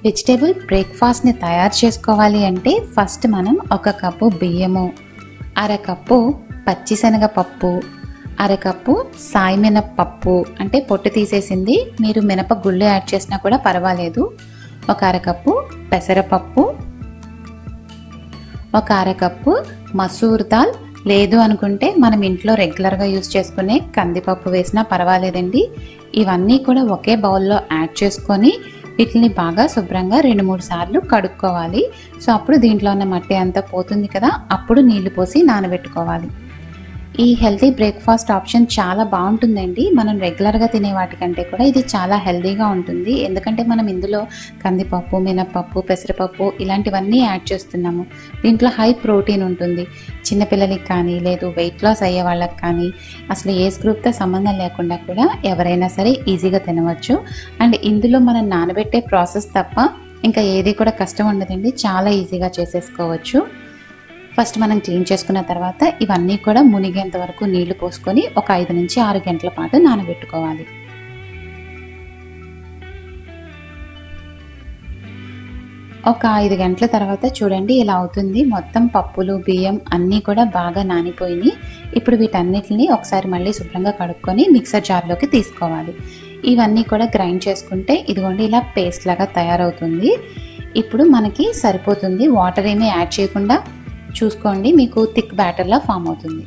vegetable బ్రేక్ఫాస్ట్ని తయారు చేసుకోవాలి అంటే ఫస్ట్ మనం ఒక కప్పు బియ్యము అరకప్పు పచ్చిశనగపప్పు అరకప్పు సాయి మినపప్పు అంటే పొట్టు తీసేసింది మీరు మినప గుళ్ళు యాడ్ చేసినా కూడా పర్వాలేదు ఒక అరకప్పు పెసరపప్పు ఒక అరకప్పు మసూర్ దాల్ లేదు అనుకుంటే మనం ఇంట్లో రెగ్యులర్గా యూజ్ చేసుకునే కందిపప్పు వేసినా పర్వాలేదండి ఇవన్నీ కూడా ఒకే బౌల్లో యాడ్ చేసుకొని వీటిని బాగా శుభ్రంగా రెండు మూడు సార్లు కడుక్కోవాలి సో అప్పుడు దీంట్లో ఉన్న మట్టి అంతా పోతుంది కదా అప్పుడు నీళ్లు పోసి నానబెట్టుకోవాలి ఈ హెల్తీ బ్రేక్ఫాస్ట్ ఆప్షన్ చాలా బాగుంటుందండి మనం రెగ్యులర్గా తినే వాటికంటే కూడా ఇది చాలా హెల్తీగా ఉంటుంది ఎందుకంటే మనం ఇందులో కందిపప్పు మినపప్పు పెసరపప్పు ఇలాంటివన్నీ యాడ్ చేస్తున్నాము దీంట్లో హై ప్రోటీన్ ఉంటుంది చిన్నపిల్లలకి కానీ లేదు వెయిట్ లాస్ అయ్యే వాళ్ళకి కానీ అసలు ఏజ్ గ్రూప్తో సంబంధం లేకుండా కూడా ఎవరైనా సరే ఈజీగా తినవచ్చు అండ్ ఇందులో మనం నానబెట్టే ప్రాసెస్ తప్ప ఇంకా ఏది కూడా కష్టం ఉండదండి చాలా ఈజీగా చేసేసుకోవచ్చు ఫస్ట్ మనం క్లీన్ చేసుకున్న తర్వాత ఇవన్నీ కూడా మునిగేంత వరకు నీళ్లు పోసుకొని ఒక ఐదు నుంచి ఆరు గంటల పాటు నానబెట్టుకోవాలి ఒక ఐదు గంటల తర్వాత చూడండి ఇలా అవుతుంది మొత్తం పప్పులు బియ్యం అన్నీ కూడా బాగా నానిపోయినాయి ఇప్పుడు వీటన్నిటిని ఒకసారి మళ్ళీ శుభ్రంగా కడుక్కొని మిక్సర్ జార్లోకి తీసుకోవాలి ఇవన్నీ కూడా గ్రైండ్ చేసుకుంటే ఇదిగోండి ఇలా పేస్ట్ లాగా తయారవుతుంది ఇప్పుడు మనకి సరిపోతుంది వాటర్ ఏమీ యాడ్ చేయకుండా చూసుకోండి మీకు థిక్ బ్యాటర్లా ఫామ్ అవుతుంది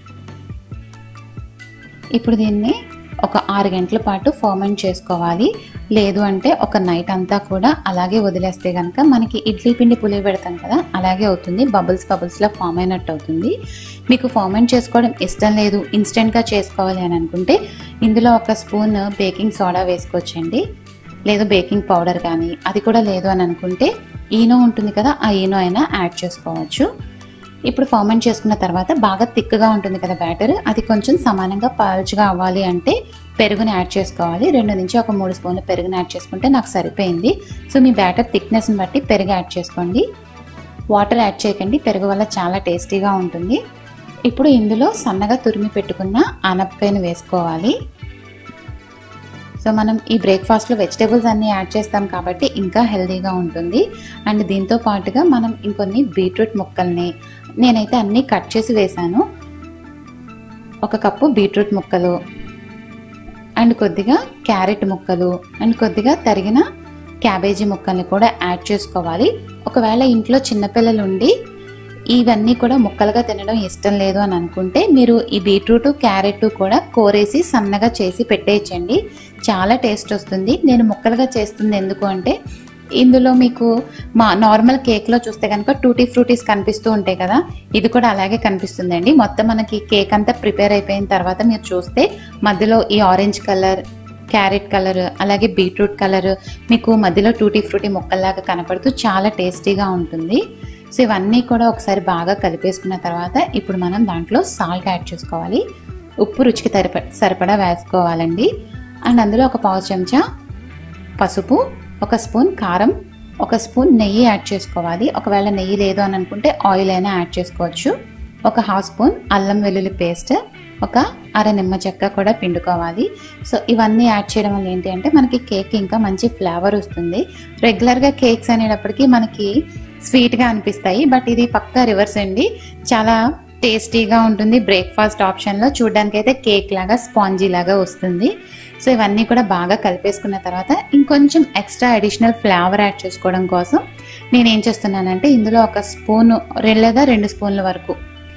ఇప్పుడు దీన్ని ఒక ఆరు గంటల పాటు ఫర్మెంట్ చేసుకోవాలి లేదు అంటే ఒక నైట్ అంతా కూడా అలాగే వదిలేస్తే కనుక మనకి ఇడ్లీ పిండి పులివి పెడతాం కదా అలాగే అవుతుంది బబుల్స్ బబుల్స్లో ఫామ్ అయినట్టు అవుతుంది మీకు ఫర్మెంట్ చేసుకోవడం ఇష్టం లేదు ఇన్స్టెంట్గా చేసుకోవాలి అని అనుకుంటే ఇందులో ఒక స్పూన్ బేకింగ్ సోడా వేసుకోవచ్చండి లేదు బేకింగ్ పౌడర్ కానీ అది కూడా లేదు అని అనుకుంటే ఈనో ఉంటుంది కదా ఆ ఈనో అయినా యాడ్ చేసుకోవచ్చు ఇప్పుడు ఫర్మెంట్ చేసుకున్న తర్వాత బాగా థిక్గా ఉంటుంది కదా బ్యాటర్ అది కొంచెం సమానంగా పలుచగా అవ్వాలి అంటే పెరుగుని యాడ్ చేసుకోవాలి రెండు నుంచి ఒక మూడు స్పూన్లు పెరుగుని యాడ్ చేసుకుంటే నాకు సరిపోయింది సో మీ బ్యాటర్ థిక్నెస్ని బట్టి పెరుగు యాడ్ చేసుకోండి వాటర్ యాడ్ చేయకండి పెరుగు వల్ల చాలా టేస్టీగా ఉంటుంది ఇప్పుడు ఇందులో సన్నగా తురిమి పెట్టుకున్న ఆనపకాయను వేసుకోవాలి సో మనం ఈ బ్రేక్ఫాస్ట్లో వెజిటేబుల్స్ అన్నీ యాడ్ చేస్తాం కాబట్టి ఇంకా హెల్తీగా ఉంటుంది అండ్ దీంతో పాటుగా మనం ఇంకొన్ని బీట్రూట్ ముక్కల్ని నేనైతే అన్నీ కట్ చేసి వేశాను ఒక కప్పు బీట్రూట్ ముక్కలు అండ్ కొద్దిగా క్యారెట్ ముక్కలు అండ్ కొద్దిగా తరిగిన క్యాబేజీ ముక్కల్ని కూడా యాడ్ చేసుకోవాలి ఒకవేళ ఇంట్లో చిన్నపిల్లలు ఉండి ఇవన్నీ కూడా ముక్కలుగా తినడం ఇష్టం లేదు అని అనుకుంటే మీరు ఈ బీట్రూట్ క్యారెట్ కూడా కోరేసి సన్నగా చేసి పెట్టేయచ్చండి చాలా టేస్ట్ వస్తుంది నేను ముక్కలుగా చేస్తుంది ఎందుకు అంటే ఇందులో మీకు మా నార్మల్ కేక్లో చూస్తే కనుక టూటీ ఫ్రూటీస్ కనిపిస్తూ ఉంటాయి కదా ఇది కూడా అలాగే కనిపిస్తుందండి మొత్తం మనకి కేక్ అంతా ప్రిపేర్ అయిపోయిన తర్వాత మీరు చూస్తే మధ్యలో ఈ ఆరెంజ్ కలర్ క్యారెట్ కలర్ అలాగే బీట్రూట్ కలర్ మీకు మధ్యలో టూటీ ఫ్రూటీ ముక్కల్లాగా కనపడుతూ చాలా టేస్టీగా ఉంటుంది సో ఇవన్నీ కూడా ఒకసారి బాగా కలిపేసుకున్న తర్వాత ఇప్పుడు మనం దాంట్లో సాల్ట్ యాడ్ చేసుకోవాలి ఉప్పు రుచికి తరిప సరిపడా వేసుకోవాలండి అండ్ అందులో ఒక పావు చెంచా పసుపు ఒక స్పూన్ కారం ఒక స్పూన్ నెయ్యి యాడ్ చేసుకోవాలి ఒకవేళ నెయ్యి లేదు అని అనుకుంటే ఆయిల్ అయినా యాడ్ చేసుకోవచ్చు ఒక హాఫ్ స్పూన్ అల్లం వెల్లుల్లి పేస్ట్ ఒక అర నిమ్మ చెక్క కూడా పిండుకోవాలి సో ఇవన్నీ యాడ్ చేయడం వల్ల ఏంటి అంటే మనకి కేక్ ఇంకా మంచి ఫ్లేవర్ వస్తుంది రెగ్యులర్గా కేక్స్ అనేటప్పటికి మనకి స్వీట్గా అనిపిస్తాయి బట్ ఇది పక్కా రివర్స్ అండి చాలా టేస్టీగా ఉంటుంది బ్రేక్ఫాస్ట్ ఆప్షన్లో చూడడానికి అయితే కేక్ లాగా స్పాంజీ లాగా వస్తుంది సో ఇవన్నీ కూడా బాగా కలిపేసుకున్న తర్వాత ఇంకొంచెం ఎక్స్ట్రా అడిషనల్ ఫ్లేవర్ యాడ్ చేసుకోవడం కోసం నేను ఏం చేస్తున్నానంటే ఇందులో ఒక స్పూన్ లేదా రెండు స్పూన్ల వరకు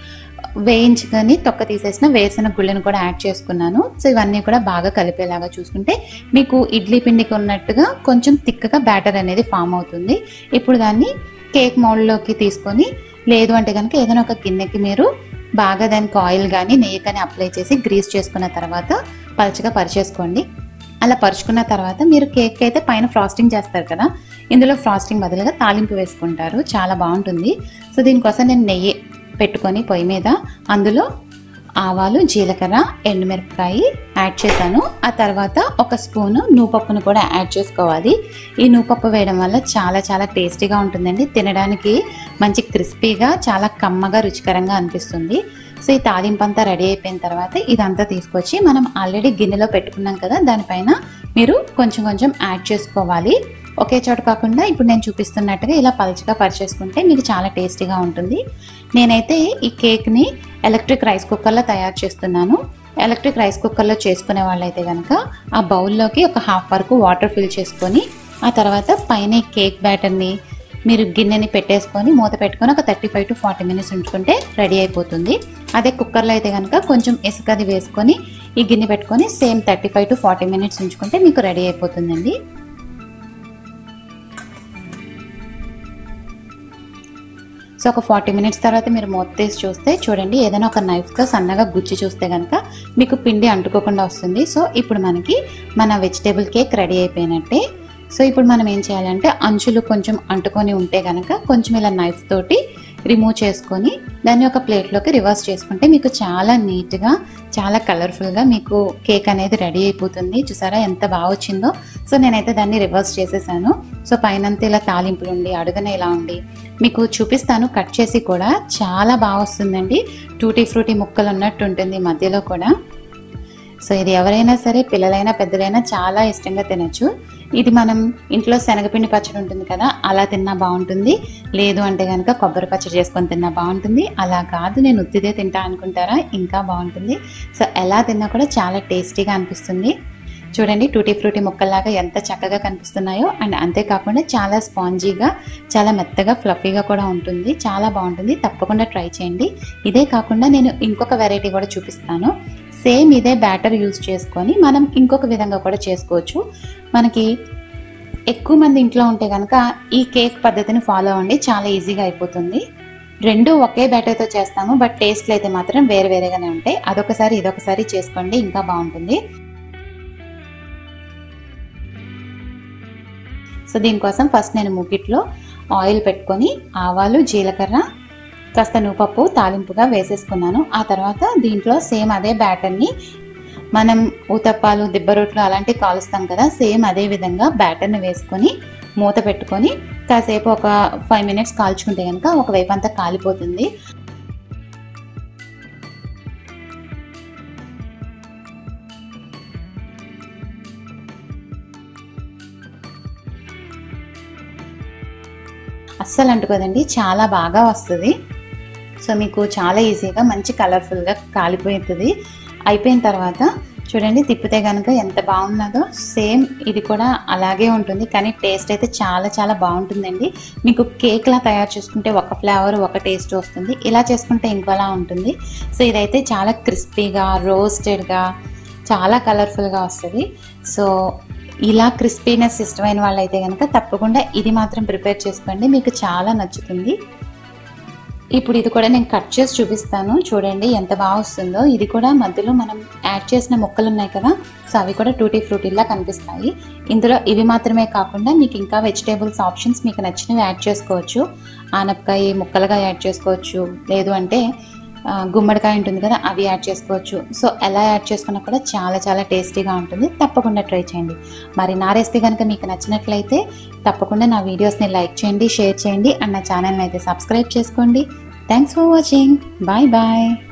వేయించుకొని తొక్క తీసేసిన వేసిన గుళ్ళను కూడా యాడ్ చేసుకున్నాను సో ఇవన్నీ కూడా బాగా కలిపేలాగా చూసుకుంటే మీకు ఇడ్లీ పిండికి ఉన్నట్టుగా కొంచెం తిక్కగా బ్యాటర్ అనేది ఫామ్ అవుతుంది ఇప్పుడు దాన్ని కేక్ మౌల్డ్లోకి తీసుకొని లేదు అంటే కనుక ఏదైనా ఒక గిన్నెకి మీరు బాగా దానికి ఆయిల్ కానీ నెయ్యి కానీ అప్లై చేసి గ్రీస్ చేసుకున్న తర్వాత పలుచగా పరిచేసుకోండి అలా పరుచుకున్న తర్వాత మీరు కేక్ అయితే పైన ఫ్రాస్టింగ్ చేస్తారు కదా ఇందులో ఫ్రాస్టింగ్ బదులుగా తాలింపు వేసుకుంటారు చాలా బాగుంటుంది సో దీనికోసం నేను నెయ్యి పెట్టుకొని పొయ్యి మీద అందులో ఆవాలు జీలకర్ర ఎండుమిరపకాయ యాడ్ చేశాను ఆ తర్వాత ఒక స్పూను నూపప్పును కూడా యాడ్ చేసుకోవాలి ఈ నూపప్పు వేయడం వల్ల చాలా చాలా టేస్టీగా ఉంటుందండి తినడానికి మంచి క్రిస్పీగా చాలా కమ్మగా రుచికరంగా అనిపిస్తుంది సో ఈ తాలింపు అంతా రెడీ అయిపోయిన తర్వాత ఇదంతా తీసుకొచ్చి మనం ఆల్రెడీ గిన్నెలో పెట్టుకున్నాం కదా దానిపైన మీరు కొంచెం కొంచెం యాడ్ చేసుకోవాలి ఒకే చోట కాకుండా ఇప్పుడు నేను చూపిస్తున్నట్టుగా ఇలా పలుచగా పరిచేసుకుంటే మీకు చాలా టేస్టీగా ఉంటుంది నేనైతే ఈ కేక్ని ఎలక్ట్రిక్ రైస్ కుక్కర్లో తయారు చేస్తున్నాను ఎలక్ట్రిక్ రైస్ కుక్కర్లో చేసుకునే వాళ్ళైతే కనుక ఆ బౌల్లోకి ఒక హాఫ్ వరకు వాటర్ ఫిల్ చేసుకొని ఆ తర్వాత పైన ఈ కేక్ బ్యాటర్ని మీరు గిన్నెని పెట్టేసుకొని మూత పెట్టుకొని ఒక thirty five to forty minutes ఉంచుకుంటే రెడీ అయిపోతుంది అదే కుక్కర్లో అయితే కనుక కొంచెం ఇసుకది వేసుకొని ఈ గిన్నె పెట్టుకొని same thirty five to forty minutes ఉంచుకుంటే మీకు రెడీ అయిపోతుందండి సో ఒక ఫార్టీ మినిట్స్ తర్వాత మీరు మూత తీసి చూస్తే చూడండి ఏదైనా ఒక నైఫ్తో సన్నగా గుచ్చి చూస్తే కనుక మీకు పిండి అంటుకోకుండా వస్తుంది సో ఇప్పుడు మనకి మన వెజిటేబుల్ కేక్ రెడీ అయిపోయినట్టే సో ఇప్పుడు మనం ఏం చేయాలంటే అంచులు కొంచెం అంటుకొని ఉంటే కనుక కొంచెం ఇలా నైఫ్ తోటి రిమూవ్ చేసుకొని దాన్ని ఒక ప్లేట్లోకి రివర్స్ చేసుకుంటే మీకు చాలా నీట్గా చాలా కలర్ఫుల్గా మీకు కేక్ అనేది రెడీ అయిపోతుంది చూసారా ఎంత బాగా వచ్చిందో సో నేనైతే దాన్ని రివర్స్ చేసేసాను సో పైనంతా ఇలా తాలింపులు ఉండి అడుగున ఇలా ఉండి మీకు చూపిస్తాను కట్ చేసి కూడా చాలా బాగా వస్తుందండి టూటీ ఫ్రూటీ ముక్కలు ఉన్నట్టు ఉంటుంది మధ్యలో కూడా సో ఇది ఎవరైనా సరే పిల్లలైనా పెద్దలైనా చాలా ఇష్టంగా తినచ్చు ఇది మనం ఇంట్లో శనగపిండి పచ్చడి ఉంటుంది కదా అలా తిన్నా బాగుంటుంది లేదు అంటే కనుక కొబ్బరి పచ్చడి చేసుకొని తిన్నా బాగుంటుంది అలా కాదు నేను ఉత్తిదే తింటా అనుకుంటారా ఇంకా బాగుంటుంది సో ఎలా తిన్నా కూడా చాలా టేస్టీగా అనిపిస్తుంది చూడండి టూటీ ఫ్రూటీ ముక్కల్లాగా ఎంత చక్కగా కనిపిస్తున్నాయో అండ్ అంతేకాకుండా చాలా స్పాంజీగా చాలా మెత్తగా ఫ్లఫీగా కూడా ఉంటుంది చాలా బాగుంటుంది తప్పకుండా ట్రై చేయండి ఇదే కాకుండా నేను ఇంకొక వెరైటీ కూడా చూపిస్తాను సేమ్ ఇదే బ్యాటర్ యూజ్ చేసుకొని మనం ఇంకొక విధంగా కూడా చేసుకోవచ్చు మనకి ఎక్కువ మంది ఇంట్లో ఉంటే కనుక ఈ కేక్ పద్ధతిని ఫాలో అవ్వండి చాలా ఈజీగా అయిపోతుంది రెండు ఒకే బ్యాటర్తో చేస్తాము బట్ టేస్ట్లు అయితే మాత్రం వేరే వేరేగానే ఉంటాయి అదొకసారి ఇదొకసారి చేసుకోండి ఇంకా బాగుంటుంది సో దీనికోసం ఫస్ట్ నేను మూకిట్లో ఆయిల్ పెట్టుకొని ఆవాలు జీలకర్ర కాస్త నూపప్పు తాలింపుగా వేసేసుకున్నాను ఆ తర్వాత దీంట్లో సేమ్ అదే బ్యాటర్ని మనం ఊతప్పాలు దిబ్బ రొట్లు అలాంటివి కాలుస్తాం కదా సేమ్ అదే విధంగా బ్యాటర్ని వేసుకొని మూత పెట్టుకొని కాసేపు ఒక ఫైవ్ మినిట్స్ కాల్చుకుంటే కనుక ఒకవైపు అంతా కాలిపోతుంది అస్సలు అంటుకోదండి చాలా బాగా వస్తుంది సో మీకు చాలా ఈజీగా మంచి కలర్ఫుల్గా కాలిపోతుంది అయిపోయిన తర్వాత చూడండి తిప్పితే కనుక ఎంత బాగున్నదో సేమ్ ఇది కూడా అలాగే ఉంటుంది కానీ టేస్ట్ అయితే చాలా చాలా బాగుంటుందండి మీకు కేక్లా తయారు చేసుకుంటే ఒక ఫ్లేవర్ ఒక టేస్ట్ వస్తుంది ఇలా చేసుకుంటే ఇంకోలా ఉంటుంది సో ఇదైతే చాలా క్రిస్పీగా రోస్టెడ్గా చాలా కలర్ఫుల్గా వస్తుంది సో ఇలా క్రిస్పీనెస్ ఇష్టమైన వాళ్ళైతే కనుక తప్పకుండా ఇది మాత్రం ప్రిపేర్ చేసుకోండి మీకు చాలా నచ్చుతుంది ఇప్పుడు ఇది కూడా నేను కట్ చేసి చూపిస్తాను చూడండి ఎంత బాగా వస్తుందో ఇది కూడా మధ్యలో మనం యాడ్ చేసిన ముక్కలు ఉన్నాయి కదా సో అవి కూడా టూటీ ఫ్రూటీలా కనిపిస్తాయి ఇందులో ఇవి మాత్రమే కాకుండా మీకు ఇంకా వెజిటేబుల్స్ ఆప్షన్స్ మీకు నచ్చినవి యాడ్ చేసుకోవచ్చు ఆనపకాయ ముక్కలుగా యాడ్ చేసుకోవచ్చు లేదు అంటే ఆ, గుమ్మడికాయ ఉంటుంది కదా అవి యాడ్ చేసుకోవచ్చు సో ఎలా యాడ్ చేసుకున్నా కూడా చాలా చాలా టేస్టీగా ఉంటుంది తప్పకుండా ట్రై చేయండి మరి నా రెసిపీ కనుక మీకు నచ్చినట్లయితే తప్పకుండా నా వీడియోస్ని లైక్ చేయండి షేర్ చేయండి అండ్ నా ఛానల్ని అయితే సబ్స్క్రైబ్ చేసుకోండి thanks for watching bye bye